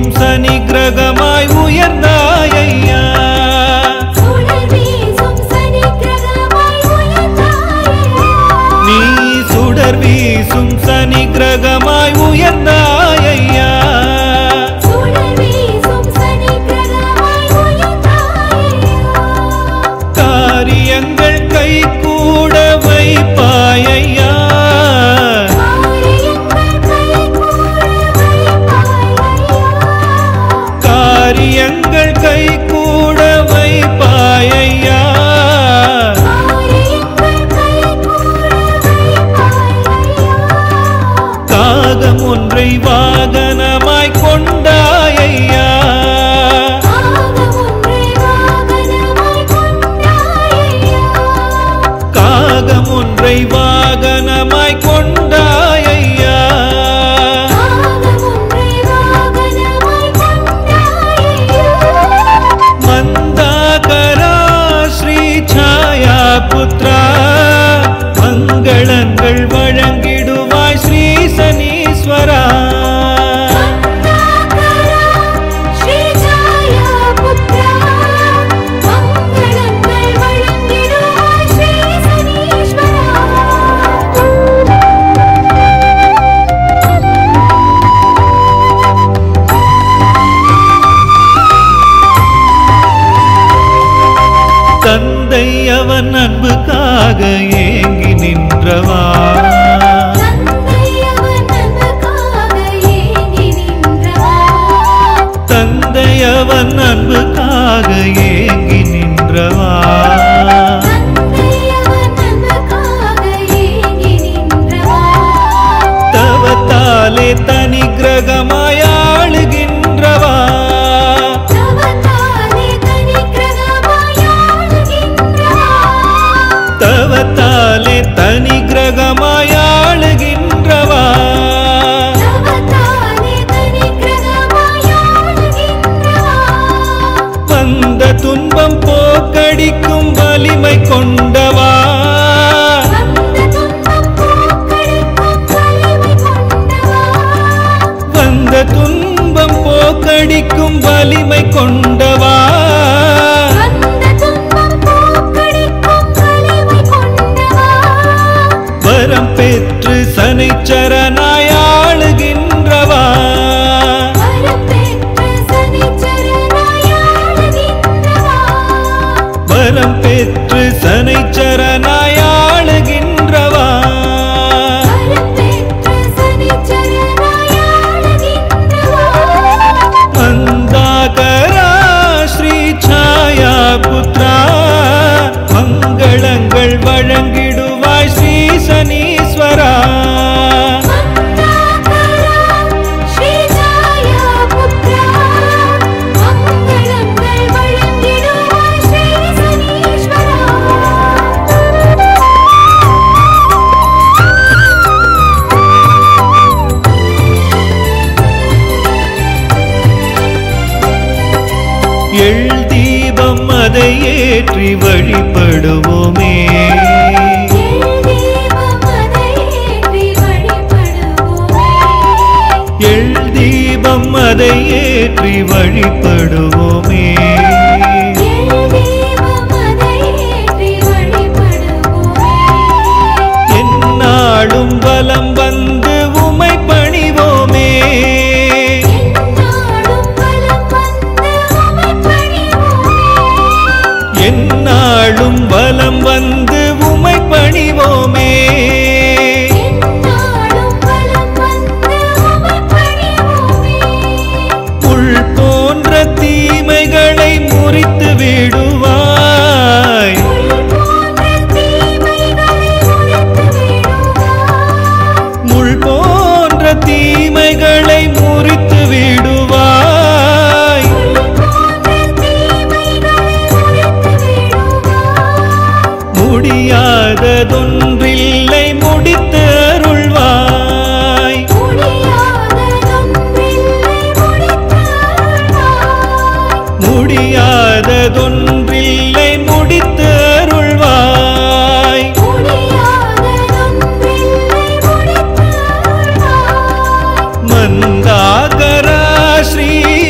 வீசும் சனி கிரகமாய் உயர்ந்தாயையா சுடர் வீசும் சனி கிரகமாய் உயர்ந்தாயே நீ சுடர் வீசும் சனி கிரகமாய் உயர்ந்தாயையா சுடர் வீசும் சனி கிரகமாய் உயர்ந்தாயே காரியங்கள் கை கூட வைப்பாயையா காரியங்கள் கைகூட வைப்பாயையா காரியங்கள் கை கூட வைப்பாயையா காரியங்கள் கைகூட வைப்பாயையா காகம் ஒன்றை வாகனமாய் கொண்டாயையா காகம் ஒன்றை வாகனமாய் கொண்டாயையா காகம் ஒன்றை வாகனமாய் கொண்டாயையா காகம் ஒன்றை வாகனமாய் கொண்டாயையா மந்தாகரா ஸ்ரீ சாயா புத்ரா மங்களங்கள் வழங்கிடுவாய் ஸ்ரீ சனீஸ்வரா மந்தாகரா ஸ்ரீ ஜாயா புத்ரா மங்களங்கள் வழங்கிடுவாய் ஸ்ரீ சனீஸ்வரா தந்தை அவன் அன்புக்காக ஏங்கி நின்றவா தந்தை அவன் அன்புக்காக ஏங்கி நின்றவா தந்தை அவன் அன்புக்காக ஏங்கி நின்றவா தந்தை அவன் அன்புக்காக ஏங்கி நின்றவா தவத்தாலே தனி கிரகமாய் ஆளுகின்றவா தவத்தாலே தனி கிரகமாய் ஆளுகின்றவா தவத்தாலே தனி கிரகமாய் ஆளுகின்றவா தவத்தாலே தனி கிரகமாய் ஆளுகின்றவா வந்த துன்பம் போக்கடிக்கும் வலிமை கொண்டவா வந்த துன்பம் போக்கடிக்கும் வலிமை கொண்டவா வந்த துன்பம் போக்கடிக்கும் வலிமை கொண்டவா வந்த துன்பம் போக்கடிக்கும் வலிமை கொண்டவா வரம் பெற்று சனைச்சரனாய் ஆளுகின்றவா வரம் பெற்ற சனிச்சரனாய் ஆளுகின்றவா வரம் பெற்று சனைச்சரனாய் ஆளுகின்றவா வரம் பெற்ற சனிச்சரனாய் ஆளுகின்றவா மந்தாகரா ஸ்ரீ சாயா புத்ரா மங்களங்கள் வழங்கிடுவாய் ஸ்ரீ சனீஸ்வரா மந்தாகரா ஸ்ரீ ஜாயா புத்ரா மங்களங்கள் வழங்கிடுவாய் ஸ்ரீ சனீஸ்வரா எள் தீபம் அதை ஏற்றி வழிபடுவோமே எள் தீபம் அதை ஏற்றி வழிபடுவோமே எந்நாளும் வலம் வந்து உமை பணிவோமே எந்நாளும் வலம் வந்து உமை பணிவோமே புல் போன்ற தீமைகளை முறித்து விடுவாய் முள் போன்ற தீமைகளை முறித்து விடுவாய் முடியாததொன்றில்லை முடித்து அருள்வாய் முடியாததொன்றில்லை முடித்து அருள்வாய் மந்தாகரா ஸ்ரீ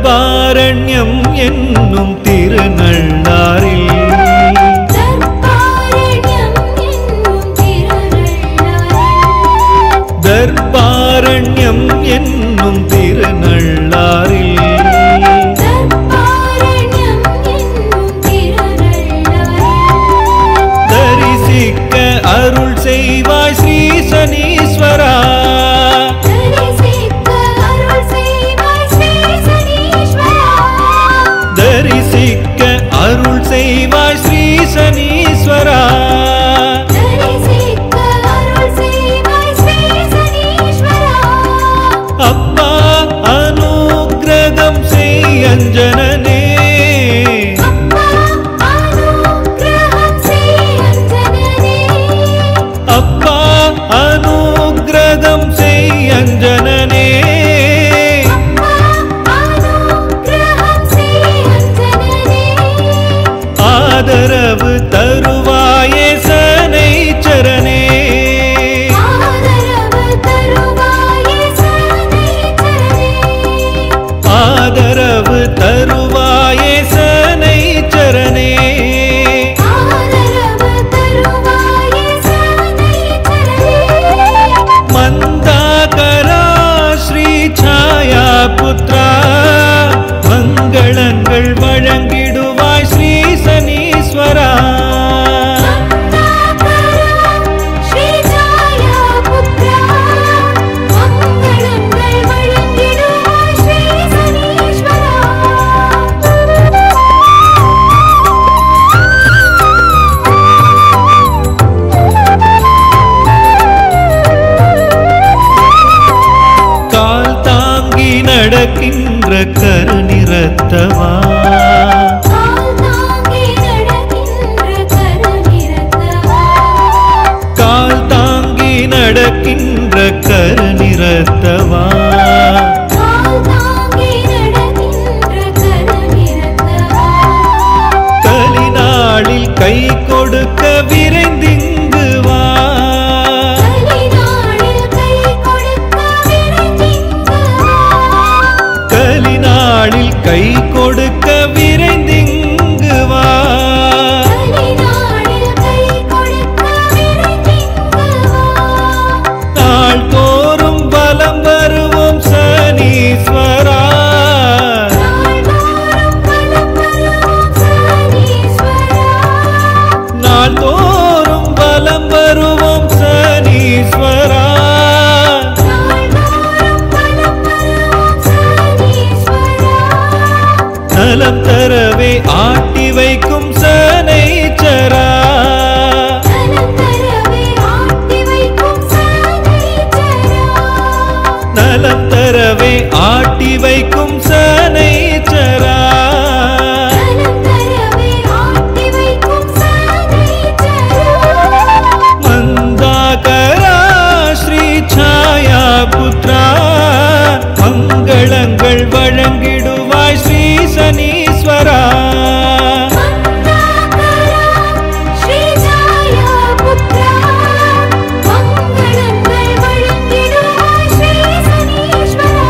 தர்பாரண்யம் என்னும் திருநள்ளாரில் தர்பாரண்யம் என்னும் திருநள்ளாரில் தர்பாரண்யம் என்னும் திருநள்ளாரில் தர்பாரண்யம் என்னும் திருநள்ளாரில் தரிசிக்க அருள் செய்வாய் ஸ்ரீ சனீஸ்வரா தரிசிக்க அருள் செய்வாய் ஸ்ரீ சனீஸ்வரா தரிசிக்க அருள் செய்வாய் ஸ்ரீ சனீஸ்வரா தரிசிக்க அருள் செய்வாய் ஸ்ரீ சனீஸ்வரா அப்பா அனுக்கிரகம் செய் அஞ்சனனே அப்பா அனுக்கிரகம் செய் அஞ்சனனே அப்பா அனுக்கிரகம் செய் அஞ்சனனே அப்பா அனுக்கிரகம் செய் அஞ்சனனே ஆதரவு தருவாயே சனைச்சரனே ஆதரவு தருவாயே சனீச்சரனே ஆதரவு தருவாயே சனைச்சரனே ஆதரவு தருவாயே சனீச்சரனே மந்தாகரா ஸ்ரீ சாயா புத்ரா மங்களங்கள் வழங்கிடுவாய் ஸ்ரீ சனீஸ்வரா ஸ்ரீ ஜாயா புத்ரா மங்களங்கள் வழங்கிடுவாய் ஸ்ரீ சனீஸ்வரா கால் தாங்கி நடக்கின்ற கருநிறத்தவா கால் தாங்கி நடக்கின்ற கருநிறத்தவா கால் தாங்கி நடக்கின்ற கருநிறத்தவா கால் தாங்கி நடக்கின்ற கருநிறத்தவா கலிநாளில் கை கொடுக்க விரைந்திங்கு வா கலிநாளில் கை கொடுக்க விரைந்திங்கு வா கலிநாளில் கை கொடுக்க விரைந்திங்கு வா கலிநாளில் கை கொடுக்க விரைந்திங்கு வா நாள் தோறும் வலம் வருவோம் சனீஸ்வரா நாள்தோறும் வலம் வருவோம் சனீஸ்வரா நாள் தோறும் வலம் வருவோம் சனீஸ்வரா நாள்தோறும் வலம் வருவோம் சனீஸ்வரா நலம் தரவே ஆட்டி வைக்கும் சனைச்சரா நலம் தரவே ஆட்டி வைக்கும் சனீச்சரா நலம் தரவே ஆட்டி வைக்கும் சனைச்சரா நலம் தரவே ஆட்டி வைக்கும் சனீச்சரா மந்தாகரா ஸ்ரீ சாயா புத்ரா மங்களங்கள் வழங்கிடுவாய் ஸ்ரீ சனீஸ்வரா மந்தாகரா ஸ்ரீ ஜாயா புத்ரா மங்களங்கள் வழங்கிடுவாய் ஸ்ரீ சனீஸ்வரா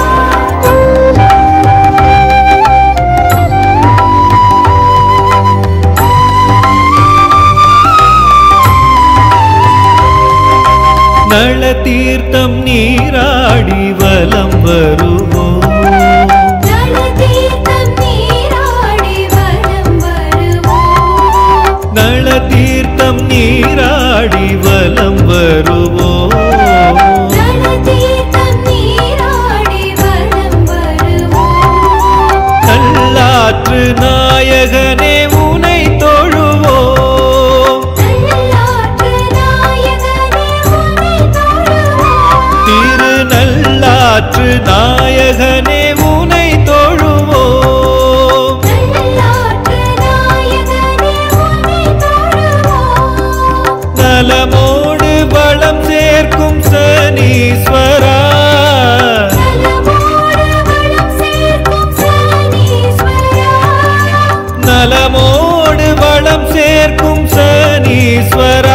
நள தீர்த்தம் நீராடி வலம் வருவோம் நலதீர்த்தம் நீராடி வலம் வருவோம் நள தீர்த்தம் நீராடி வலம் வருவோம் நலதீர்த்தம் நீராடி வலம் வருவோம் நல்லாற்று நாயகனே உனை தொழுவோம் நல்லாற்று நாயகனே உன்னை தொழுவோம் திரு நல்லாற்று நாயகனே உனை தொழுவோம் நல்லாற்று நாயகனே உன்னை தொழுவோம் நலமோடு வளம் சேர்க்கும் சனீஸ்வரா நலமோடு வளம் சேர்க்கும் சனீஸ்வரா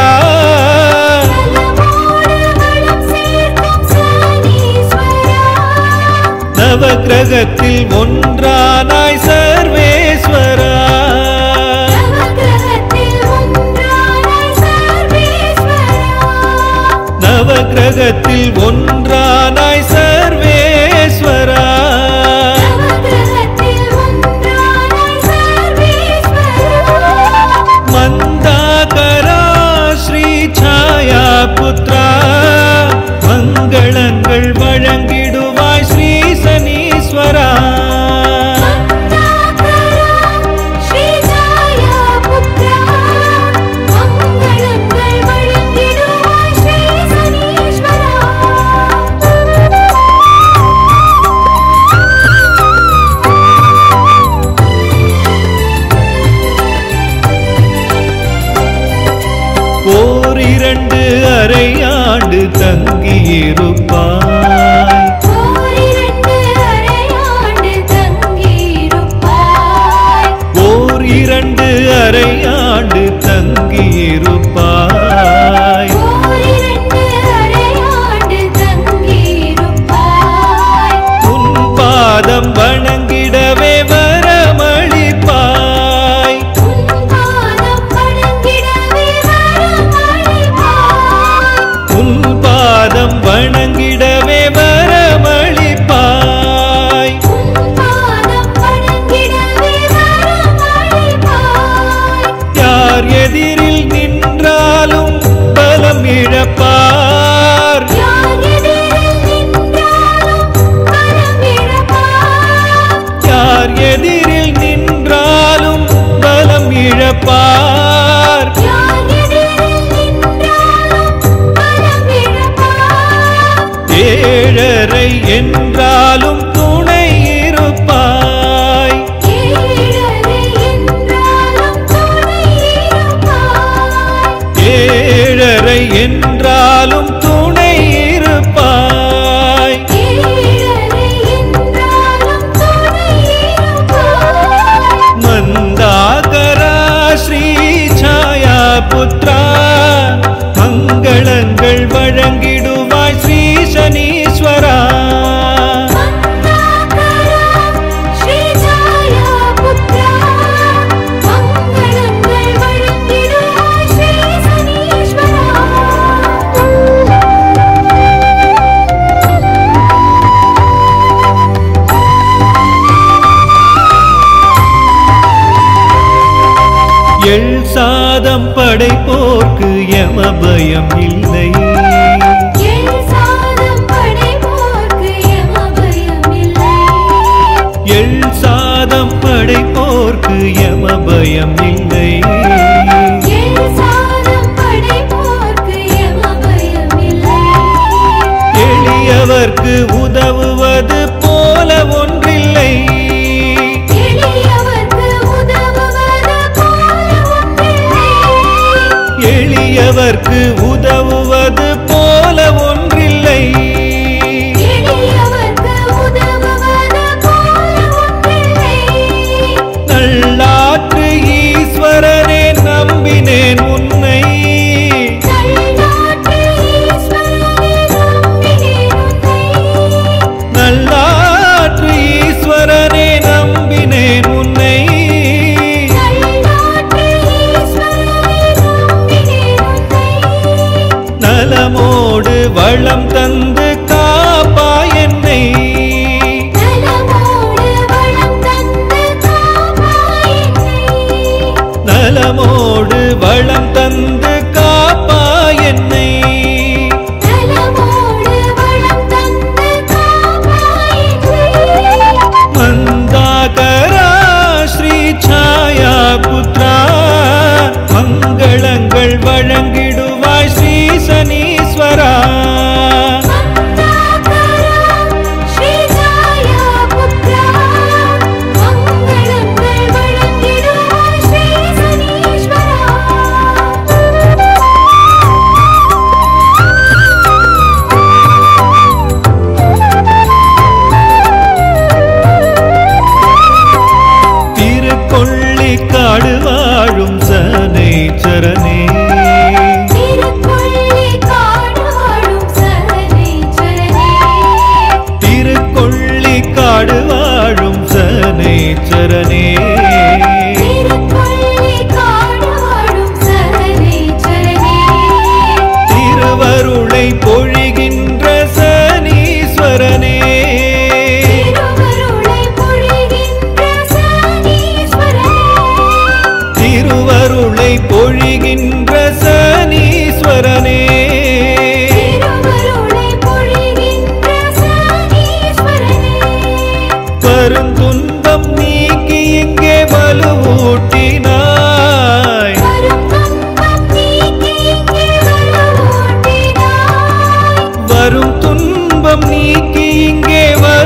நலமோடு வளம் சேர்க்கும் சனீஸ்வரா நலமோடு வளம் சேர்க்கும் சனீஸ்வரா நவக்கிரகத்தில் ஒன்றானாய் சர்வேஸ்வரா நவக்கிரகத்தில் ஒன்றானாய் சர்வேஸ்வரா நவக்கிரகத்தில் ஒன்றானாய் சர்வேஸ்வரா நவக்கிரகத்தில் ஒன்றானாய் சர்வேஸ்வரா மந்தாகரா ஸ்ரீ சாயா புத்ரா மங்களங்கள் வழங்கிடுவாய் ஸ்ரீ சனீஸ்வரா ஸ்ரீ ஜாயா புத்ரா மங்களங்கள் வழங்கிடுவாய் ஸ்ரீ சனீஸ்வரா ஓர் இரண்டு அரை ஆண்டு தங்கியிருப்பாய் ஓரிரண்டு அரையாண்டு தங்கியிருப்பாய் ஓர் இரண்டு அரை ஆண்டு தங்கியிருப்பாய் ஓரிரண்டு அரையாண்டு தங்கியிருப்பாய் உன் பாதம் வணங்கிடவே வரமளிப்பாய் உன் பாதம் வணங்கிடவே வரமளிப்பாய் உன் பாதம் வணங்கிடவே வரமளிப்பாய் உன் பாதம் வணங்கிடவே வரமளிப்பாய் யார் எதிரில் நின்றாலும் பலம் இழப்பார் யார் எதிரில் நின்றாலும் பலம் இழப்பாய் யார் எதிரில் நின்றாலும் பலம் இழப்பார் யார் எதிரில் நின்றாலும் பலம் இழப்பாய் ஏழரை என்றாலும் துணை இருப்பாய் ஏழரை என்றாலும் துணை இருப்பாய் ஏழரை என்றாலும் துணை இருப்பாய் ஏழரை என்றாலும் துணை இருப்பாய் மந்தாகரா ஸ்ரீ சாயா புத்ரா மங்களங்கள் வழங்கிடுவாய் ஸ்ரீ சனீஸ்வரா மந்தாகரா ஸ்ரீ ஜாயா புத்ரா மங்களங்கள் வழங்கிடுவாய் ஸ்ரீ சனீஸ்வரா எள் சாதம் படைப்போர்க்கு யம பயம் இல்லை எள் சாதம் படைப்போர்க்கு யம பயம் இல்லை எள் சாதம் படைப்போர்க்கு யம பயம் இல்லை எள் சாதம் படைப்போர்க்கு யம பயம் இல்லை எளியவர்க்கு உதவுவது போல ஒன்றில்லை எளியவர்க்கு உதவுவது போல ஒன்றில்லை எளியவர்க்கு உதவுவது போல ஒன்றில்லை எளியவர்க்கு உதவுவது போல ஒன்றில்லை நல்லாற்று ஈஸ்வரனே நம்பினேன் உன்னை நல்லாற்று ஈஸ்வரனே நம்பினேன் உன்னை நல்லாற்று ஈஸ்வரனே நம்பினேன் உன்னை நல்லாற்று ஈஸ்வரனே நம்பினேன் உன்னை நலமோடு வளம் தந்து காப்பாய் என்னை நலமோடு வளம் தந்து காப்பாய் என்னை நலமோடு வளம் தந்து காப்பாய் என்னை நலமோடு வளம் தந்து காப்பாய் என்னை மந்தாகரா ஸ்ரீ சாயா புத்ரா மங்களங்கள் வழங்கிடுவாய் ஸ்ரீ சனீஸ்வரா மந்தாகரா ஸ்ரீ ஜாயா புத்ரா மங்களங்கள் வழங்கிடுவாய் ஸ்ரீ சனீஸ்வரா திருக்கொள்ளிக்காடு வாழும் சனேச்சரனே திருக்கொள்ளி காடு வாழும் சரணேச்சரனே திருக்கொள்ளிக்காடு சனேச்சரனே திருப்பள்ளி காடாடும் சகலேச்சரனே திருவருளை பொழிகின்ற சனீஸ்வரனே திருவருளை பொழிகின்ற சனீஸ்வரனே திருவருளை பொழிகின்ற சனீஸ்வரனே திருவருளை பொழிகின்ற சனீஸ்வரனே வருந்துன்பம் நீக்கி இங்கே வலுவூட்டினாய் வரும் துன்பம் நீக்கி இங்கே வலுவூட்டினாய் வரும் துன்பம் நீக்கி இங்கே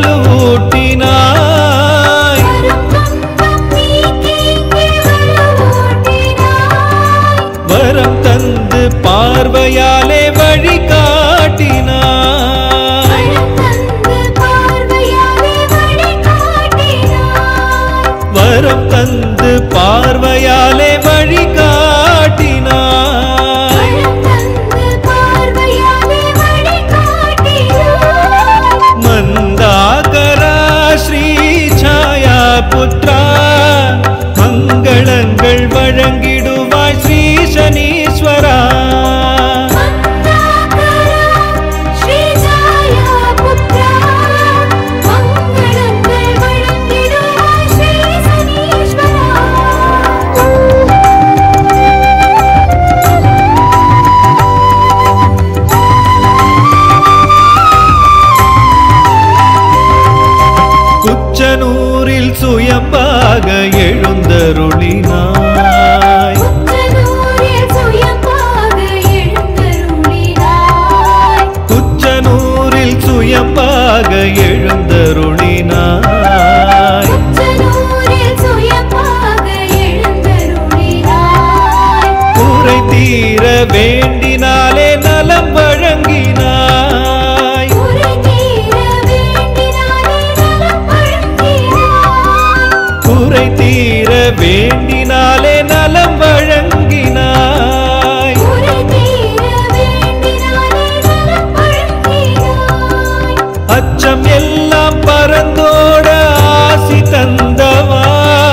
வலுவூட்டினாய் வரும் துன்பம் நீக்கி இங்கே வலுவூட்டினாய் வரம் தந்து பார்வையாலே வழி காட்டினாய் வரம் தந்து பார்வையாலே வழிகாட்டினாய் வரம் தந்து பார்வையாலே வழி காட்டினாய் வரம் தந்து பார்வையாலே வழிகாட்டினாய் மந்தாகரா ஸ்ரீ சாயா புத்ரா மங்களங்கள் வழங்கிடுவாய் ஸ்ரீ சனீஸ்வரா மந்தாகரா ஸ்ரீ ஜாயா புத்ரா மங்களங்கள் வழங்கிடுவாய் ஸ்ரீ சனீஸ்வரா குச்சனூரில் சுயம்பாக எழுந்தருளினாய் புத்தனூரில் சுயமாக எழுந்தருளினாய் குச்சனூரில் சுயம்பாக எழுந்தருளினாய் புத்தனூரில் சுயமாக எழுந்தருளினாய் குறை தீர வேண்டினாலே நலம் வழங்கினாய் குறை தீர வேண்டினாலே நலம் வழங்கினாய் குறை தீர வேண்டினாலே நலம் வழங்கினாய் குறை தீர வேண்டினாலே நலம் வழங்கினாய் அச்சம் எல்லாம் பறந்தோட ஆசி தந்தவா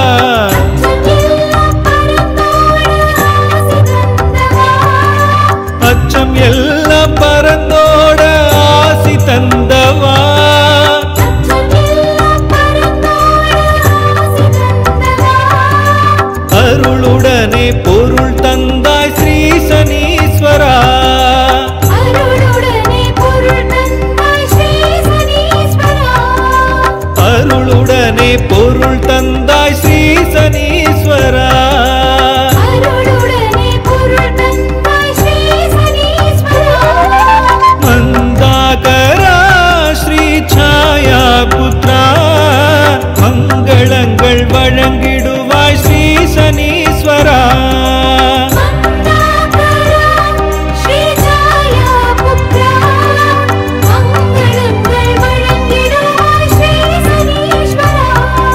அச்சம் எல்லாம் பறந்தோட ஆசி தந்தவா அச்சம் எல்லாம் பறந்தோட ஆசி தந்தவா அச்சம் எல்லாம் பறந்தோட ஆசி தந்தவா அருளுடனே பொருள் தந்தாய் ஸ்ரீ சனீஸ்வரா அருளுடனே பொருள் தந்தாய் ஸ்ரீ சனீஸ்வரா அருளுடனே பொருள் தந்தாய் ஸ்ரீ சனீஸ்வரா அருளுடனே பொருள் தந்தாய் ஸ்ரீ சனீஸ்வரா மந்தாகரா ஸ்ரீ சாயா புத்ரா மங்களங்கள் வழங்கிடுவாய் ஸ்ரீ சனீஸ்வரா மந்தாகரா ஸ்ரீ ஜாயா புத்ரா மங்களங்கள் வழங்கிடுவாய் ஸ்ரீ சனீஸ்வரா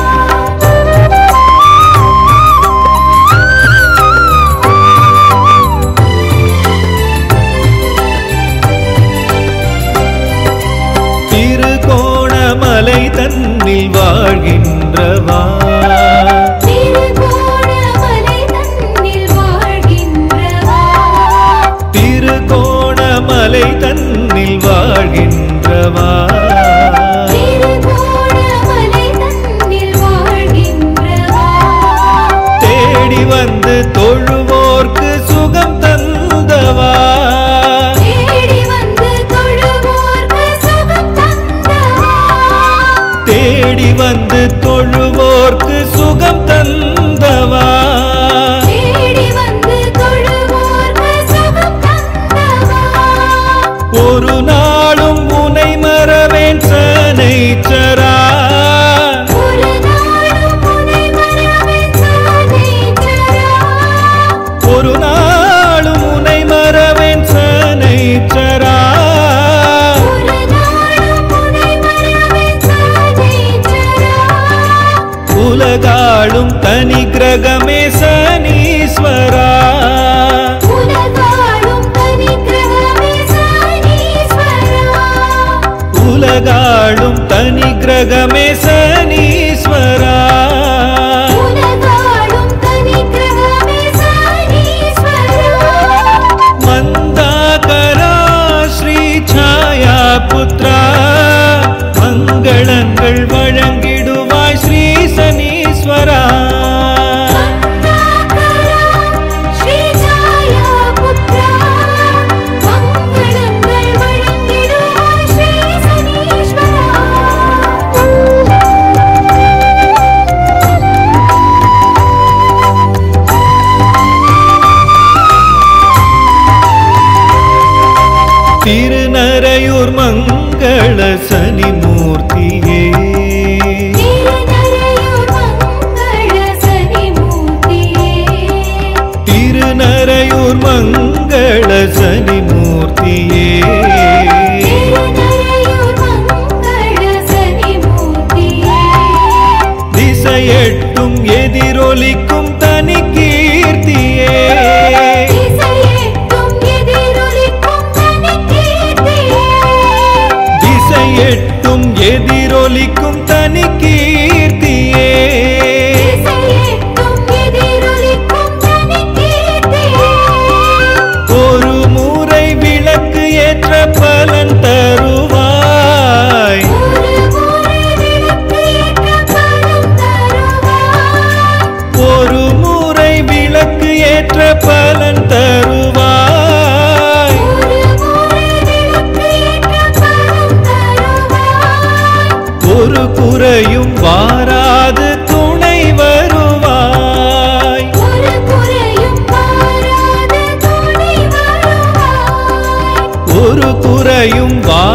திருகோணமலை தன்னில் வாழ்கின்றவா திருகோணமலை தன்னில் வாழ்கின்றவா திருகோணமலை தன்னில் வாழ்கின்றவா திருகோணமலை தன்னில் வாழ்கின்றவா தேடி வந்து தொழுவோர்க்கு சுகம் தந்தவா தேடி வந்து தொழுவோர்க்கு சுகம் தந்தவா தேடி வந்து தொழுவோர்க்கு சுகம் தந்தவா தேடி வந்து தொழுவோர்க்கு சுகம் தந்தவா ஒரு நாளும் உனை மறவேன் சனைச்சரா ஒரு நாளும் உனை மறவேன் சனீச்சரா ஒரு நாளும் உனை மறவேன் சனைச்சரா ஒரு நாளும் உனை மறவேன் சனீச்சரா உலகாளும் தனி கிரகமே சனீஸ்வரா உலகாளும் தனி கிரகமே சனீஸ்வரா உலகாளும் தனி கிரகமே சனீஸ்வரா திசையெட்டும் எதிரொலிக்கும் தனி கீர்த்தியே இசையெட்டும் எதிரொலிக்கும் தனிக்கீர்த்தியே. திசையெட்டும் எதிரொலிக்கும் தனி கீர்த்தியே இசையெட்டும் எதிரொலிக்கும் தனிக்கீர்த்தியே. ஒரு முறை விளக்கு ஏற்ற பலன் தருவாய் ஒரு முறை விளக்கு ஏற்ற பலன் தருவாய். ஒரு முறை விளக்கு ஏற்ற பலன் தருவாய் ஒரு ஒரு முறை விளக்கு ஏற்ற பலன் தருவாய். குறையும் வாராது துணை வருவாய் ஒரு குறையும் பாராத துணை வருவாய். ஒரு குறையும் வா